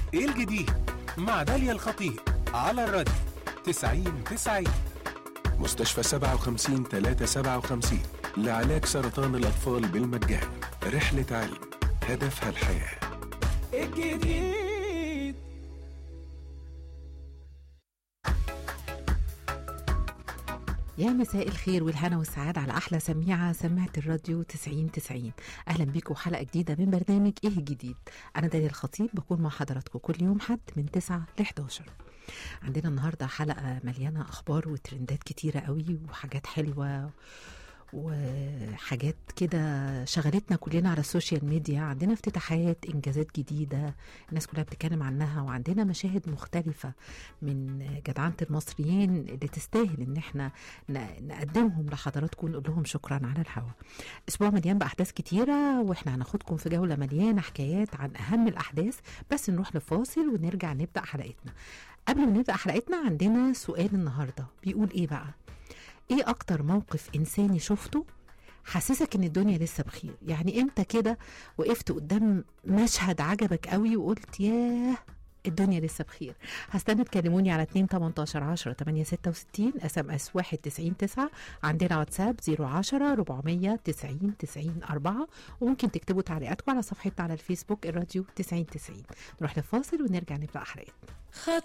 ايه الجديد مع داليا الخطيب على الراديو 90 90 مستشفى 57 357 لعلاج سرطان الأطفال بالمجان رحلة علم هدفها الحياة الجديد يا مساء الخير والهنا والسعادة على أحلى سميعة سماعة الراديو 90 90 أهلا بيكم حلقة جديدة من برنامج إيه الجديد أنا داليا الخطيب بكون مع حضراتكم كل يوم حد من 9 ل 11 عندنا النهاردة حلقة مليانة أخبار وترندات كتيرة قوي وحاجات حلوة وحاجات كده شغلتنا كلنا على السوشيال ميديا عندنا افتتاحات انجازات جديده الناس كلها بتتكلم عنها وعندنا مشاهد مختلفه من جدعنه المصريين اللي تستاهل ان احنا ن- نقدمهم لحضراتكم ونقول لهم شكرا على الهوا اسبوع مليان باحداث كتيره واحنا هناخدكم في جوله مليانه حكايات عن اهم الاحداث بس نروح لفاصل ونرجع نبدا حلقتنا قبل ما نبدا حلقتنا عندنا سؤال النهارده بيقول ايه بقى ايه اكتر موقف انساني شفته حسسك ان الدنيا لسه بخير يعني امتى كده وقفت قدام مشهد عجبك قوي وقلت ياه الدنيا لسه بخير هستنى تكلموني على 2 18 10 8 66 اس ام اس 1 90 9 عندنا واتساب 010 490 90 4 وممكن تكتبوا تعليقاتكم على صفحتنا على الفيسبوك الراديو 90 90 نروح لفاصل ونرجع نبدا حلقتنا